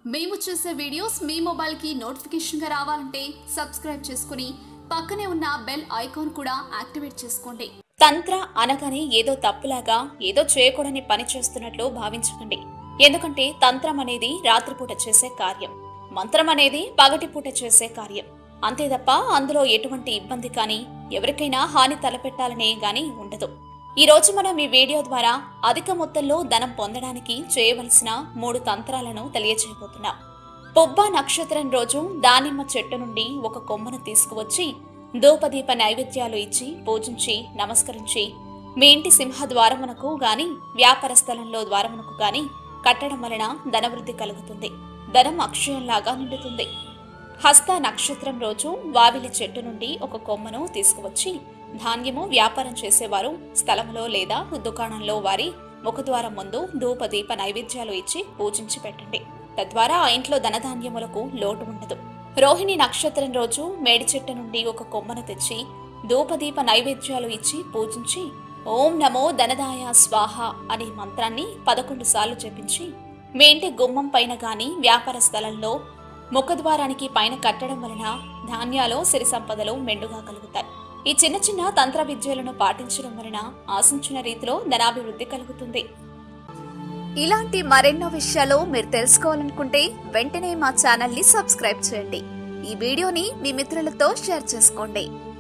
మేము చేసే వీడియోస్ మీ మొబైల్కి నోటిఫికేషన్గా రావాలంటే సబ్స్క్రైబ్ చేసుకుని పక్కనే ఉన్న బెల్ ఐకాన్ కూడా యాక్టివేట్ చేసుకోండి తంత్ర అనగానే ఏదో తప్పులాగా ఏదో చేయకూడని పని చేస్తున్నట్లు భావించకండి ఎందుకంటే తంత్రం అనేది రాత్రిపూట చేసే కార్యం మంత్రం అనేది పగటిపూట చేసే కార్యం అంతే తప్ప అందులో ఎటువంటి ఇబ్బంది కానీ ఎవరికైనా హాని తలపెట్టాలనే గాని ఉండదు ఈ రోజు మనం ఈ వీడియో ద్వారా అధిక మొత్తంలో ధనం పొందడానికి చేయవలసిన మూడు తంత్రాలను తెలియజేయబోతున్నాం పొబ్బ నక్షత్రం రోజు దానిమ్మ చెట్టు నుండి ఒక కొమ్మను తీసుకువచ్చి ధూపదీప నైవేద్యాలు ఇచ్చి పూజించి నమస్కరించి మీ ఇంటి సింహ ద్వారమునకు గాని వ్యాపార స్థలంలో ద్వారమునకు గాని కట్టడం వలన ధనవృద్ధి కలుగుతుంది ధనం అక్షయంలాగా నిండుతుంది హస్త నక్షత్రం రోజు వావిలి చెట్టు నుండి ఒక కొమ్మను తీసుకువచ్చి ధాన్యము వ్యాపారం చేసేవారు స్థలంలో లేదా దుకాణంలో వారి ముఖద్వారం ముందు ధూపదీప నైవేద్యాలు ఇచ్చి పూజించి పెట్టండి తద్వారా ఆ ఇంట్లో ధనధాన్యములకు లోటు ఉండదు రోహిణి నక్షత్రం రోజు మేడి చెట్టు నుండి ఒక కొమ్మను తెచ్చి ధూపదీప నైవేద్యాలు ఇచ్చి పూజించి ఓం నమో ధనదాయ స్వాహ అనే మంత్రాన్ని పదకొండు సార్లు జపించి మీ ఇంటి గుమ్మం పైన గాని వ్యాపార స్థలంలో ముఖద్వారానికి పైన కట్టడం వలన ధాన్యాలు సిరి సంపదలు మెండుగా కలుగుతాయి ఈ చిన్న చిన్న తంత్ర విద్యలను పాటించడం వలన ఆశించిన రీతిలో ధనాభివృద్ధి కలుగుతుంది ఇలాంటి మరెన్నో విషయాలు మీరు తెలుసుకోవాలనుకుంటే వెంటనే మా ఛానల్ని సబ్స్క్రైబ్ చేయండి ఈ వీడియోని మీ మిత్రులతో షేర్ చేసుకోండి